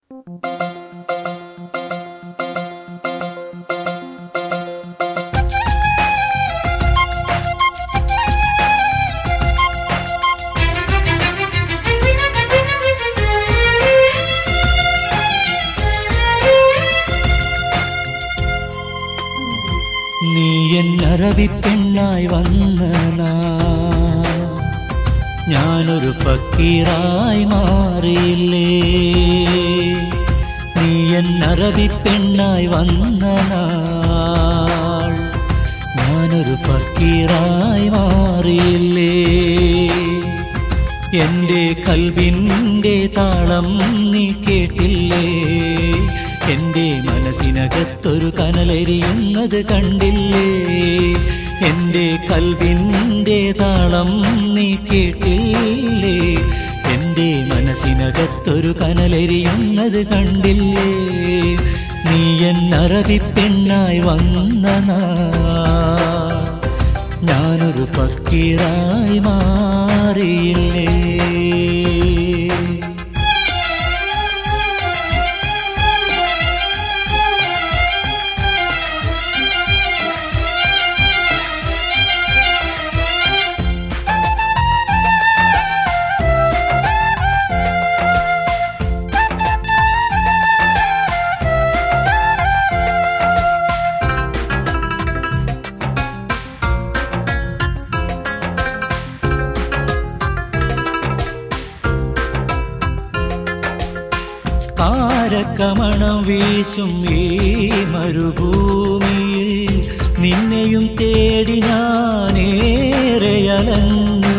നീ എൻ അറബിപ്പെണ്ണായി വന്ന നാൾ ഞാനൊരു ഫക്കീറായി മാറിയില്ലേ നീ എൻ അറബിപ്പെണ്ണായി വന്ന നാൾ ഞാനൊരു ഫക്കീറായി മാറിയില്ലേ എന്റെ കൽവിൻ്റെ താളം നീ കേട്ടില്ലേ എന്റെ മനസ്സിനകത്തൊരു കനലെരിയുന്നത് കണ്ടില്ലേ എന്റെ കൽവിൻ്റെ താളം നീ കേട്ടില്ലേ എന്റെ മനസ്സിനകത്തൊരു കനലെരിയുന്നത് കണ്ടില്ലേ നീ എൻ അറബിപ്പെണ്ണായി വന്ന നാൾ ഞാനൊരു ഫക്കീറായി മാറിയില്ലേ കാരക്കമണം വീശും ഈ മരുഭൂമിയിൽ നിന്നെയും തേടി ഞാനേറെയലഞ്ഞു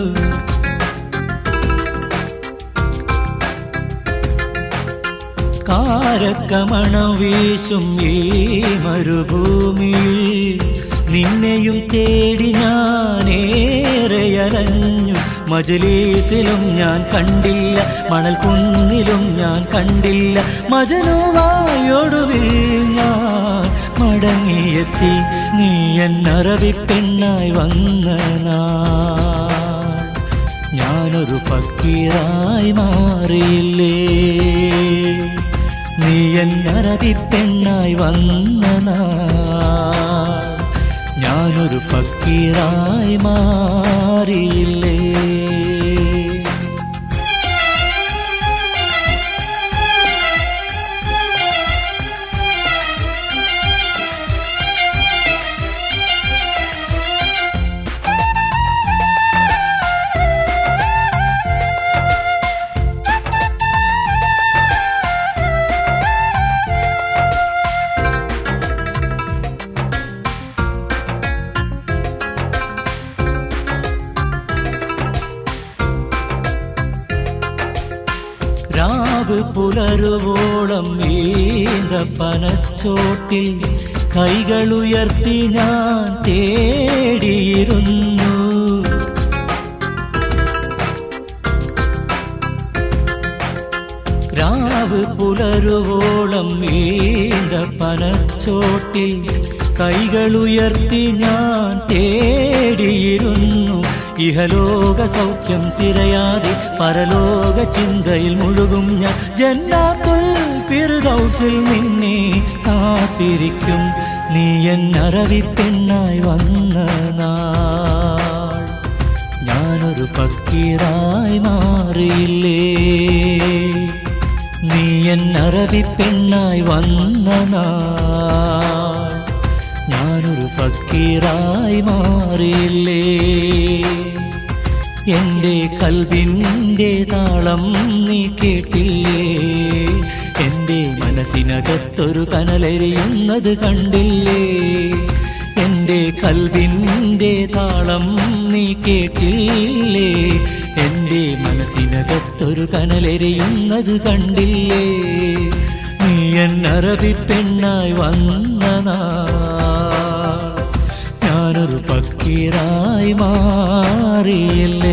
കാരക്കമണം വീശും ഈ മരുഭൂമിയിൽ നിന്നെയും തേടി ഞാനേറെയലഞ്ഞു മജലീസിലും ഞാൻ കണ്ടില്ല മണൽ കുന്നിലും ഞാൻ കണ്ടില്ല മജനുവായൊടുവിൽ ഞാൻ മടങ്ങിയെത്തി നീ എൻ അറബിപ്പെണ്ണായി വന്ന നാൾ ഞാനൊരു ഫക്കീറായി മാറിയില്ലേ നീ എൻ അറബിപ്പെണ്ണായി വന്ന നാൾ ഞാനൊരു ഫക്കീറായി മാറിയില്ലേ രാവ് പുലരുവോളം ഈന്തപ്പനച്ചോട്ടിൽ കൈകളുയർത്തി ഞാൻ തേടിയിരുന്നു രാവ് പുലരുവോളം ഈന്തപ്പനച്ചോട്ടിൽ കൈകളുയർത്തി ഞാൻ തേടിയിരുന്നു ഇഹലോക സൗഖ്യം തിരയാതെ പരലോക ചിന്തയിൽ മുഴുകും ഞാൻ ജന്നാത്തുൽ ഫിർദൗസിൽ നിന്നെ കാത്തിരിക്കും നീ എൻ അറവിപ്പെണ്ണായി വന്ന നാൾ ഞാനൊരു ഫക്കീറായി മാറിയില്ലേ നീ എൻ അറബിപ്പെണ്ണായി വന്ന നാൾ ഞാനൊരു ഫക്കീറായി മാറിയില്ലേ എൻ്റെ കൽവിൻ്റെ താളം നീ കേട്ടില്ലേ എൻ്റെ മനസ്സിനകത്തൊരു കനലെരിയുന്നത് കണ്ടില്ലേ എൻ്റെ കൽവിൻ്റെ താളം നീ കേട്ടില്ലേ എൻ്റെ മനസ്സിനകത്തൊരു കനലെരിയുന്നത് കണ്ടില്ലേ നീ എൻ അറബിപ്പെണ്ണായി വന്ന നാൾ ഞാനൊരു ഫക്കീറായി മാറിയില്ല